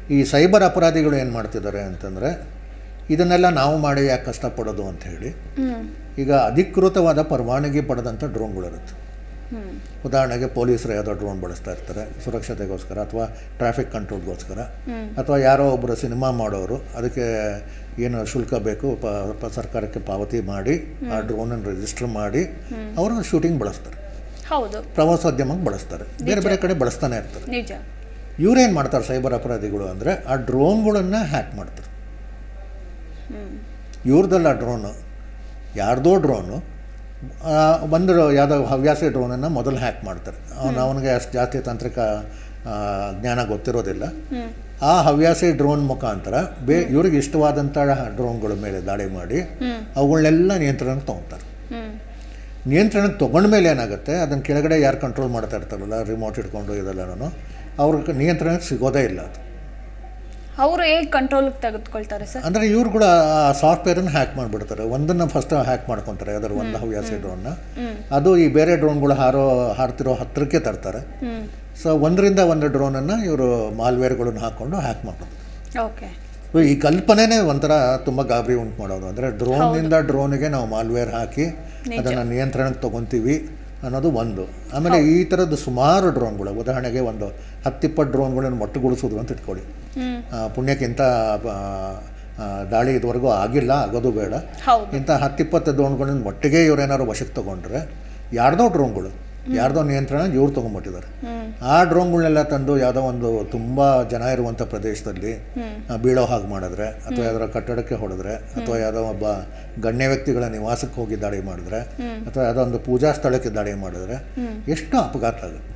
ಈ ಸೈಬರ್ ಅಪರಾಧಿಗಳು ಏನು ಮಾಡ್ತಿದ್ದಾರೆ ಅಂತಂದರೆ ಇದನ್ನೆಲ್ಲ ನಾವು ಮಾಡಿ ಯಾಕೆ ಕಷ್ಟಪಡೋದು ಅಂತ ಹೇಳಿ ಹ್ಮ್ ಈಗ ಅಧಿಕೃತವಾದ ಪರವಾನಗಿ ಪಡೆದಂಥ ಡ್ರೋನ್ಗಳಿರುತ್ತೆ ಹ್ಮ್ ಉದಾಹರಣೆಗೆ ಪೊಲೀಸರು ಯಾವುದೋ ಡ್ರೋನ್ ಬಳಸ್ತಾ ಇರ್ತಾರೆ ಸುರಕ್ಷತೆಗೋಸ್ಕರ ಅಥವಾ ಟ್ರಾಫಿಕ್ ಕಂಟ್ರೋಲ್ಗೋಸ್ಕರ ಅಥವಾ ಯಾರೋ ಒಬ್ಬರು ಸಿನಿಮಾ ಮಾಡೋರು ಅದಕ್ಕೆ ಏನು ಶುಲ್ಕ ಬೇಕು ಪ ಪ- ಸರ್ಕಾರಕ್ಕೆ ಪಾವತಿ ಮಾಡಿ ಆ ಡ್ರೋನನ್ನು ರಿಜಿಸ್ಟರ್ ಮಾಡಿ ಅವರು ಶೂಟಿಂಗ್ ಬಳಸ್ತಾರೆ ಹೌದು ಪ್ರವಾಸೋದ್ಯಮಕ್ಕೆ ಬಳಸ್ತಾರೆ ಬೇರೆ ಬೇರೆ ಕಡೆ ಬಳಸ್ತಾನೆ ಇರ್ತಾರೆ ನಿಜ ಇವರೇನು ಮಾಡ್ತಾರೆ ಸೈಬರ್ ಅಪರಾಧಿಗಳು ಅಂದರೆ ಆ ಡ್ರೋನ್ಗಳನ್ನು ಹ್ಯಾಕ್ ಮಾಡ್ತಾರೆ ಇವ್ರದ್ದಲ್ಲ ಡ್ರೋನು ಯಾರ್ದೋ ಡ್ರೋನು ಒಂದು ಯಾವುದೋ ಹವ್ಯಾಸಿ ಡ್ರೋನನ್ನು ಮೊದಲು ಹ್ಯಾಕ್ ಮಾಡ್ತಾರೆ ಅವನು ಅವನಿಗೆ ಅಷ್ಟು ಜಾಸ್ತಿ ತಾಂತ್ರಿಕ ಆ, ಜ್ಞಾನ ಗೊತ್ತಿರೋದಿಲ್ಲ ಆ ಹವ್ಯಾಸಿ ಡ್ರೋನ್ ಮುಖಾಂತರ ಬೇ ಇವ್ರಿಗೆ ಇಷ್ಟವಾದಂಥ ಡ್ರೋನ್ಗಳ ಮೇಲೆ ದಾಳಿ ಮಾಡಿ ಅವುಗಳನ್ನೆಲ್ಲ ನಿಯಂತ್ರಣಕ್ಕೆ ತೊಗೊತಾರೆ ಹ್ಮ್ ನಿಯಂತ್ರಣಕ್ಕೆ ತೊಗೊಂಡ್ಮೇಲೆ ಏನಾಗುತ್ತೆ ಅದನ್ನು ಕೆಳಗಡೆ ಯಾರು ಕಂಟ್ರೋಲ್ ಮಾಡ್ತಾ ಇರ್ತಾರಲ್ಲ ರಿಮೋಟ್ ಇಟ್ಕೊಂಡು ಇದೆಲ್ಲನೂ ಅವ್ರಿಗೆ ನಿಯಂತ್ರಣಕ್ಕೆ ಸಿಗೋದೇ ಇಲ್ಲ ಅದು ಅವರು ಹೇಗೆ ಕಂಟ್ರೋಲ್ಗೆ ತೆಗೆದುಕೊಳ್ತಾರೆ ಸರ್ ಅಂದರೆ ಇವ್ರು ಕೂಡ ಆ ಸಾಫ್ಟ್ವೇರನ್ನು ಹ್ಯಾಕ್ ಮಾಡಿಬಿಡ್ತಾರೆ ಒಂದನ್ನು ಫಸ್ಟ್ ಹ್ಯಾಕ್ ಮಾಡ್ಕೊತಾರೆ ಅದರ ಒಂದು ಹವ್ಯಾಸಿ ಡ್ರೋನ್ನ ಅದು ಈ ಬೇರೆ ಡ್ರೋನ್ಗಳು ಹಾರೋ ಹಾರ್ತಿರೋ ಹತ್ತಿರಕ್ಕೆ ತರ್ತಾರೆ ಹ್ಮ್ ಸೊ ಒಂದರಿಂದ ಒಂದು ಡ್ರೋನನ್ನು ಇವರು ಮಾಲ್ವೇರ್ಗಳನ್ನು ಹಾಕ್ಕೊಂಡು ಹ್ಯಾಕ್ ಮಾಡೋದು ಓಕೆ ಸೊ ಈ ಕಲ್ಪನೆನೇ ಒಂಥರ ತುಂಬ ಗಾಬರಿ ಉಂಟು ಮಾಡೋದು ಅಂದರೆ ಡ್ರೋನಿಂದ ಡ್ರೋನಿಗೆ ನಾವು ಮಾಲ್ವೇರ್ ಹಾಕಿ ಅದನ್ನು ನಿಯಂತ್ರಣಕ್ಕೆ ತೊಗೊತೀವಿ ಅನ್ನೋದು ಒಂದು ಆಮೇಲೆ ಈ ಥರದ್ದು ಸುಮಾರು ಡ್ರೋನ್ಗಳು ಉದಾಹರಣೆಗೆ ಒಂದು ಹತ್ತಿಪ್ಪತ್ತು ಡ್ರೋನ್ಗಳನ್ನು ಮೊಟ್ಟೆಗೊಳಿಸೋದು ಅಂತ ಇಟ್ಕೊಳ್ಳಿ ಹ್ಮ್ ಆ, ಪುಣ್ಯಕ್ಕಿಂತ ಆ, ಆ, ದಾಳಿ ಇದುವರೆಗೂ ಆಗಿಲ್ಲ ಆಗೋದು ಬೇಡ ಹೌದು ಇಂಥ ಹತ್ತಿಪ್ಪತ್ತು ಡ್ರೋನ್ಗಳನ್ನ ಒಟ್ಟಿಗೆ ಇವ್ರೇನಾದ್ರು ವಶಕ್ಕೆ ತೊಗೊಂಡ್ರೆ ಯಾರ್ದೋ ಡ್ರೋನ್ಗಳು ಯಾರ್ದೋ ನಿಯಂತ್ರಣ ಇವ್ರು ತೊಗೊಂಡ್ಬಿಟ್ಟಿದ್ದಾರೆ ಹ್ಮ್ ಆ ಡ್ರೋನ್ಗಳನ್ನೆಲ್ಲ ತಂದು ಯಾವುದೋ ಒಂದು ತುಂಬ ಜನ ಇರುವಂಥ ಪ್ರದೇಶದಲ್ಲಿ ಆ, ಬೀಳೋ ಹಾಗೆ ಮಾಡಿದ್ರೆ ಅಥವಾ ಯಾವ್ದಾರ ಕಟ್ಟಡಕ್ಕೆ ಹೊಡೆದ್ರೆ ಅಥವಾ ಯಾವುದೋ ಒಬ್ಬ ಗಣ್ಯ ವ್ಯಕ್ತಿಗಳ ನಿವಾಸಕ್ಕೆ ಹೋಗಿ ದಾಳಿ ಮಾಡಿದ್ರೆ ಅಥವಾ ಯಾವುದೋ ಒಂದು ಪೂಜಾ ಸ್ಥಳಕ್ಕೆ ದಾಳಿ ಮಾಡಿದ್ರೆ ಎಷ್ಟು ಅಪಘಾತ ಆಗುತ್ತೆ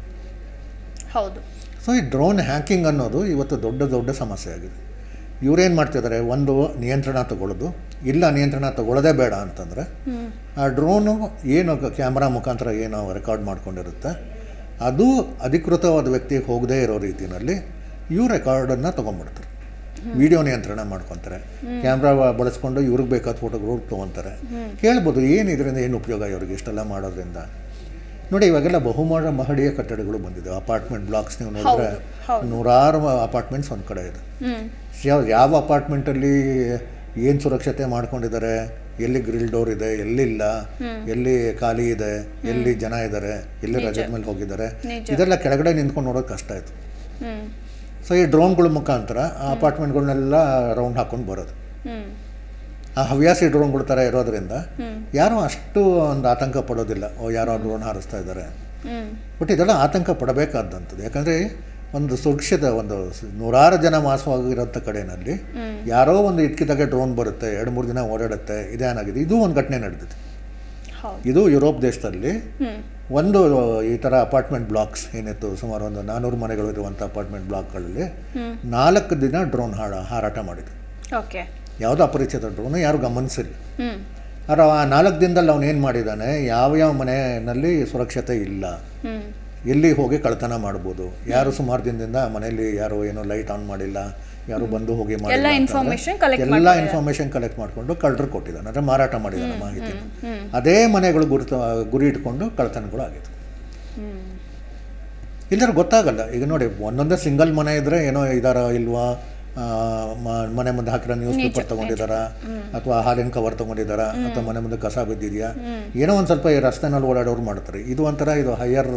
ಹೌದು ಸೊ ಈ ಡ್ರೋನ್ ಹ್ಯಾಕಿಂಗ್ ಅನ್ನೋದು ಇವತ್ತು ದೊಡ್ಡ ದೊಡ್ಡ ಸಮಸ್ಯೆ ಆಗಿದೆ ಇವರೇನು ಮಾಡ್ತಿದ್ದಾರೆ ಒಂದು ನಿಯಂತ್ರಣ ತಗೊಳ್ಳೋದು ಇಲ್ಲ ನಿಯಂತ್ರಣ ತಗೊಳ್ಳೋದೇ ಬೇಡ ಅಂತಂದರೆ ಆ ಡ್ರೋನು ಏನು ಕ್ಯಾಮ್ರಾ ಮುಖಾಂತರ ಏನು ರೆಕಾರ್ಡ್ ಮಾಡ್ಕೊಂಡಿರುತ್ತೆ ಅದು ಅಧಿಕೃತವಾದ ವ್ಯಕ್ತಿಗೆ ಹೋಗದೇ ಇರೋ ರೀತಿಯಲ್ಲಿ ಇವು ರೆಕಾರ್ಡನ್ನು ತೊಗೊಂಡ್ಬಿಡ್ತಾರೆ ವಿಡಿಯೋ ನಿಯಂತ್ರಣ ಮಾಡ್ಕೊತಾರೆ ಕ್ಯಾಮ್ರಾ ಬಳಸ್ಕೊಂಡು ಇವ್ರಿಗೆ ಬೇಕಾದ ಫೋಟೋಗಳು ತೊಗೊತಾರೆ ಕೇಳ್ಬೋದು ಏನು ಇದರಿಂದ ಏನು ಉಪಯೋಗ ಇವ್ರಿಗೆ ಇಷ್ಟೆಲ್ಲ ಮಾಡೋದ್ರಿಂದ ನೋಡಿ ಇವಾಗೆಲ್ಲ ಬಹುಮಾಡ ಮಹಡಿಯ ಕಟ್ಟಡಗಳು ಬಂದಿದೆ ಅಪಾರ್ಟ್ಮೆಂಟ್ ಬ್ಲಾಕ್ಸ್ ನೀವು ನೋಡಿದ್ರೆ ನೂರಾರು ಅಪಾರ್ಟ್ಮೆಂಟ್ಸ್ ಒಂದು ಕಡೆ ಇದೆ ಹ್ಮ್ ಯಾವ ಯಾವ ಅಪಾರ್ಟ್ಮೆಂಟಲ್ಲಿ ಏನು ಸುರಕ್ಷತೆ ಮಾಡ್ಕೊಂಡಿದ್ದಾರೆ ಎಲ್ಲಿ ಗ್ರಿಲ್ ಡೋರ್ ಇದೆ ಎಲ್ಲಿಲ್ಲ ಎಲ್ಲಿ ಖಾಲಿ ಇದೆ ಎಲ್ಲಿ ಜನ ಇದ್ದಾರೆ ಎಲ್ಲಿ ರಜದ ಮೇಲೆ ಹೋಗಿದ್ದಾರೆ ಇದೆಲ್ಲ ಕೆಳಗಡೆ ನಿಂತ್ಕೊಂಡು ನೋಡೋದು ಕಷ್ಟ ಆಯಿತು ಹ್ಮ್ ಸೊ ಈ ಡ್ರೋನ್ಗಳ ಮುಖಾಂತರ ಆ ಅಪಾರ್ಟ್ಮೆಂಟ್ಗಳನ್ನೆಲ್ಲ ರೌಂಡ್ ಹಾಕ್ಕೊಂಡು ಬರೋದು ಹ್ಮ್ ಆ ಹವ್ಯಾಸಿ ಡ್ರೋನ್ಗಳ ಥರ ಇರೋದ್ರಿಂದ ಯಾರೂ ಅಷ್ಟು ಒಂದು ಆತಂಕ ಪಡೋದಿಲ್ಲ ಓ ಯಾರೋ ಡ್ರೋನ್ ಹಾರಿಸ್ತಾ ಇದ್ದಾರೆ ಹ್ಮ್ ಬಟ್ ಇದೆಲ್ಲ ಆತಂಕ ಪಡಬೇಕಾದಂಥದ್ದು ಯಾಕಂದರೆ ಒಂದು ಸುರಕ್ಷಿತ ಒಂದು ಸ- ನೂರಾರು ಜನ ವಾಸವಾಗಿರೋಂಥ ಕಡೆಯಲ್ಲಿ ಯಾರೋ ಒಂದು ಇಟ್ಕಿದಾಗ ಡ್ರೋನ್ ಬರುತ್ತೆ ಎರಡು ಮೂರು ದಿನ ಓಡಾಡುತ್ತೆ ಇದೇನಾಗಿದೆ ಇದು ಒಂದು ಘಟನೆ ನಡೆದಿದೆ ಹೌದು ಇದು ಯುರೋಪ್ ದೇಶದಲ್ಲಿ ಹ್ಮ್ ಒಂದು ಈ ಥರ ಅಪಾರ್ಟ್ಮೆಂಟ್ ಬ್ಲಾಕ್ಸ್ ಏನಿತ್ತು ಸುಮಾರು ಒಂದು ನಾನ್ನೂರು ಮನೆಗಳು ಇರುವಂಥ ಅಪಾರ್ಟ್ಮೆಂಟ್ ಬ್ಲಾಕ್ಗಳಲ್ಲಿ ನಾಲ್ಕು ದಿನ ಡ್ರೋನ್ ಹಾಡ ಹಾರಾಟ ಮಾಡಿದೆ ಓಕೆ ಯಾವುದೋ ಅಪರಿಚಿತ ಡ್ರೋನು ಯಾರು ಗಮನಿಸಿಲ್ಲ ಹ್ಮ್ ಆದರೆ ಆ ನಾಲ್ಕು ದಿನದಲ್ಲಿ ಅವನು ಏನು ಮಾಡಿದ್ದಾನೆ ಯಾವ ಯಾವ ಮನೆಯಲ್ಲಿ ಸುರಕ್ಷತೆ ಇಲ್ಲ ಹ್ಮ್ ಎಲ್ಲಿ ಹೋಗಿ ಕಳ್ತನ ಮಾಡ್ಬೋದು ಯಾರು ಸುಮಾರು ದಿನದಿಂದ ಮನೆಯಲ್ಲಿ ಯಾರು ಏನೋ ಲೈಟ್ ಆನ್ ಮಾಡಿಲ್ಲ ಯಾರು ಬಂದು ಹೋಗಿ ಮಾಡಿಲ್ಲ ಎಲ್ಲ ಅಂತಂದ್ರೆ ಇನ್ಫಾರ್ಮೇಶನ್ ಕಲೆಕ್ಟ್ ಎಲ್ಲ ಇನ್ಫಾರ್ಮೇಷನ್ ಕಲೆಕ್ಟ್ ಮಾಡಿಕೊಂಡು ಕಳ್ಳರು ಕೊಟ್ಟಿದ್ದಾನೆ ಅಂದರೆ ಮಾರಾಟ ಮಾಡಿದ್ದಾನೆ ಮಾಹಿತಿನ ಅದೇ ಮನೆಗಳು ಗುರುತು ಗುರಿ ಇಟ್ಕೊಂಡು ಕಳ್ತನಗಳು ಆಗಿತ್ತು ಹ್ಮ್ ಇಲ್ಲದ್ರೆ ಗೊತ್ತಾಗಲ್ಲ ಈಗ ನೋಡಿ ಒಂದೊಂದೇ ಸಿಂಗಲ್ ಮನೆ ಇದ್ದರೆ ಏನೋ ಇದಾರ ಇಲ್ವಾ ಆ, ಮ- ಮನೆ ಮುಂದೆ ಹಾಕಿರೋ ನ್ಯೂಸ್ ಪೇಪರ್ ತೊಗೊಂಡಿದ್ದಾರಾ ಅಥವಾ ಹಾಲಿನ ಕವರ್ ತೊಗೊಂಡಿದ್ದಾರಾ ಅಥವಾ ಮನೆ ಮುಂದೆ ಕಸ ಬಿದ್ದಿದೆಯಾ ಏನೋ ಒಂದು ಸ್ವಲ್ಪ ಈ ರಸ್ತೆನಲ್ಲಿ ಓಡಾಡೋರು ಮಾಡ್ತಾರೆ ಇದು ಒಂಥರ ಇದು ಹೈಯರ್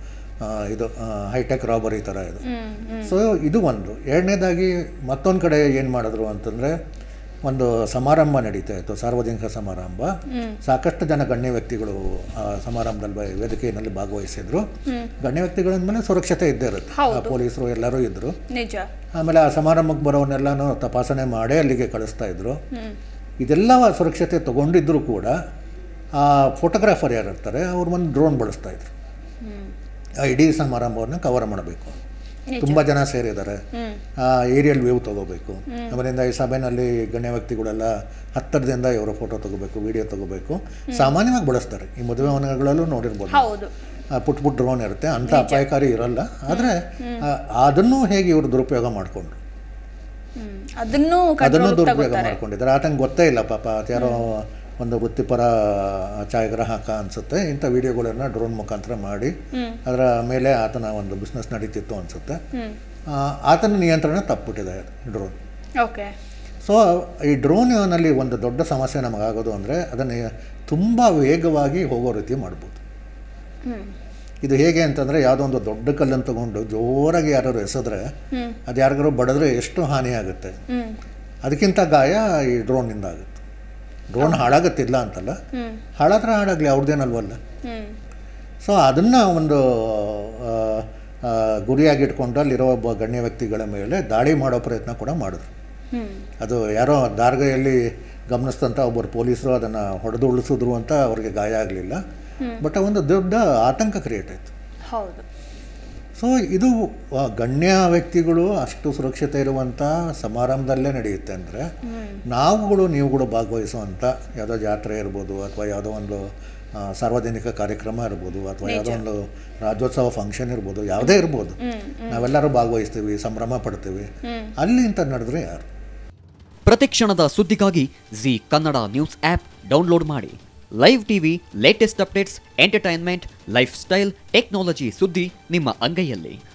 ಇದು ಹೈಟೆಕ್ ರಾಬರಿ ಥರ ಇದು ಸೊ ಇದು ಒಂದು ಎರಡನೇದಾಗಿ ಮತ್ತೊಂದು ಕಡೆ ಏನು ಮಾಡಿದ್ರು ಅಂತಂದರೆ ಒಂದು ಸಮಾರಂಭ ನಡೀತಾ ಇತ್ತು ಸಾರ್ವಜನಿಕ ಸಮಾರಂಭ ಸಾಕಷ್ಟು ಜನ ಗಣ್ಯ ವ್ಯಕ್ತಿಗಳು ಆ ಸಮಾರಂಭದಲ್ಲಿ ಬ- ವೇದಿಕೆಯಲ್ಲಿ ಭಾಗವಹಿಸಿದ್ರು ಗಣ್ಯ ವ್ಯಕ್ತಿಗಳಂದ್ಮೇಲೆ ಸುರಕ್ಷತೆ ಇದ್ದೇ ಇರುತ್ತೆ ಆ ಪೊಲೀಸರು ಎಲ್ಲರೂ ಇದ್ದರು ನಿಜ ಆಮೇಲೆ ಆ ಸಮಾರಂಭಕ್ಕೆ ಬರೋವನ್ನೆಲ್ಲನೂ ತಪಾಸಣೆ ಮಾಡೇ ಅಲ್ಲಿಗೆ ಕಳಿಸ್ತಾ ಇದ್ರು ಇದೆಲ್ಲ ಸುರಕ್ಷತೆ ತಗೊಂಡಿದ್ರು ಕೂಡ ಆ ಫೋಟೋಗ್ರಾಫರ್ ಯಾರು ಇರ್ತಾರೆ ಅವ್ರು ಒಂದು ಡ್ರೋನ್ ಬಳಸ್ತಾ ಇದ್ರು ಹ್ಮ್ ಆ ಇಡೀ ಸಮಾರಂಭವನ್ನು ಕವರ್ ಮಾಡಬೇಕು ತುಂಬ ಜನ ಸೇರಿದ್ದಾರೆ ಹ್ಮ್ ಆ ಏರಿಯಲ್ ವ್ಯೂ ತಗೋಬೇಕು ಆಮೇಲಿಂದ ಈ ಸಭೆಯಲ್ಲಿ ಗಣ್ಯ ವ್ಯಕ್ತಿಗಳೆಲ್ಲ ಹತ್ತಿರದಿಂದ ಇವರ ಫೋಟೋ ತಗೋಬೇಕು ವಿಡಿಯೋ ತಗೋಬೇಕು ಸಾಮಾನ್ಯವಾಗಿ ಬಳಸ್ತಾರೆ ಈ ಮದುವೆ ಮನೆಗಳಲ್ಲೂ ನೋಡಿರ್ಬೋದು ಹೌದು ಆ ಪುಟ್ ಪುಟ್ ಡ್ರೋನ್ ಇರುತ್ತೆ ಅಂಥ ಅಪಾಯಕಾರಿ ಇರಲ್ಲ ಆದರೆ ಅದನ್ನು ಹೇಗೆ ಇವರು ದುರುಪಯೋಗ ಮಾಡಿಕೊಂಡ್ರು ಹ್ಮ್ ಅದನ್ನು ಅದನ್ನು ಕಂಟ್ರೋಲ್ ದುರುಪಯೋಗ ಮಾಡ್ಕೊಂಡಿದ್ದಾರೆ ಆತಂಗೆ ಗೊತ್ತೇ ಇಲ್ಲ ಪಾಪ ಯಾರೋ ಒಂದು ವೃತ್ತಿಪರ ಛಾಯಾಗ್ರಾಹಕ ಅನಿಸುತ್ತೆ ಇಂಥ ವಿಡಿಯೋಗಳನ್ನು ಡ್ರೋನ್ ಮುಖಾಂತರ ಮಾಡಿ ಅದರ ಮೇಲೆ ಆತನ ಒಂದು ಬಿಸ್ನೆಸ್ ನಡೀತಿತ್ತು ಅನಿಸುತ್ತೆ ಹ್ಮ್ ಆ, ಆತನ ನಿಯಂತ್ರಣ ತಪ್ಪಿಬಿಟ್ಟಿದೆ ಡ್ರೋನ್ ಓಕೆ ಸೊ ಈ ಡ್ರೋನಲ್ಲಿ ಒಂದು ದೊಡ್ಡ ಸಮಸ್ಯೆ ನಮಗಾಗೋದು ಅಂದರೆ ಅದನ್ನು ತುಂಬ ವೇಗವಾಗಿ ಹೋಗೋ ರೀತಿ ಮಾಡ್ಬೋದು ಹ್ಮ್ ಇದು ಹೇಗೆ ಅಂತಂದರೆ ಯಾವುದೋ ಒಂದು ದೊಡ್ಡ ಕಲ್ಲನ್ನು ತಗೊಂಡು ಜೋರಾಗಿ ಯಾರು ಎಸೆದ್ರೆ ಹ್ಮ್ ಅದು ಯಾರಿಗಾರು ಬಡಿದ್ರೆ ಎಷ್ಟು ಹಾನಿ ಆಗುತ್ತೆ ಹ್ಮ್ ಅದಕ್ಕಿಂತ ಗಾಯ ಈ ಡ್ರೋನಿಂದ ಆಗುತ್ತೆ ಡ್ರೋನ್ ಹಾಳಾಗತ್ತಿಲ್ಲ ಅಂತಲ್ಲ ಹ್ಮ್ ಹಾಳಾದ್ರೆ ಹಾಳಾಗಲಿ ಅವ್ರದ್ದೇನಲ್ವಲ್ಲ ಹ್ಮ್ ಸೊ ಅದನ್ನು ಒಂದು ಆ, ಆ, ಗುರಿಯಾಗಿಟ್ಕೊಂಡು ಅಲ್ಲಿರೋ ಒಬ್ಬ ಗಣ್ಯ ವ್ಯಕ್ತಿಗಳ ಮೇಲೆ ದಾಳಿ ಮಾಡೋ ಪ್ರಯತ್ನ ಕೂಡ ಮಾಡಿದ್ರು ಹ್ಮ್ ಅದು ಯಾರೋ ದಾರ್ಗೆಯಲ್ಲಿ ಗಮನಿಸಿದಂಥ ಒಬ್ಬರು ಪೊಲೀಸರು ಅದನ್ನು ಹೊಡೆದು ಉಳಿಸಿದ್ರು ಅಂತ ಅವ್ರಿಗೆ ಗಾಯ ಆಗಲಿಲ್ಲ ಬಟ್ ಒಂದು ದೊಡ್ಡ ಆತಂಕ ಕ್ರಿಯೇಟ್ ಆಯಿತು ಹೌದು ಸೊ ಇದು ಆ, ಗಣ್ಯ ವ್ಯಕ್ತಿಗಳು ಅಷ್ಟು ಸುರಕ್ಷತೆ ಇರುವಂಥ ಸಮಾರಂಭದಲ್ಲೇ ನಡೆಯುತ್ತೆ ಅಂದರೆ ನಾವುಗಳು ನೀವುಗಳು ಭಾಗವಹಿಸುವಂಥ ಯಾವುದೋ ಜಾತ್ರೆ ಇರ್ಬೋದು ಅಥವಾ ಯಾವುದೋ ಒಂದು ಆ, ಸಾರ್ವಜನಿಕ ಕಾರ್ಯಕ್ರಮ ಇರ್ಬೋದು ಅಥವಾ ಯಾವುದೋ ಒಂದು ರಾಜ್ಯೋತ್ಸವ ಫಂಕ್ಷನ್ ಇರ್ಬೋದು ಯಾವುದೇ ಇರ್ಬೋದು ನಾವೆಲ್ಲರೂ ಭಾಗವಹಿಸ್ತೀವಿ ಸಂಭ್ರಮ ಪಡ್ತೀವಿ ಅಲ್ಲಿ ಇಂಥ ನಡೆದ್ರೆ ಯಾರು ಪ್ರತಿಕ್ಷಣದ ಸುದ್ದಿಗಾಗಿ Zee Kannada news app download ಮಾಡಿ live TV latest updates entertainment lifestyle technology ಸುದ್ದಿ ನಿಮ್ಮ ಅಂಗೈಯಲ್ಲಿ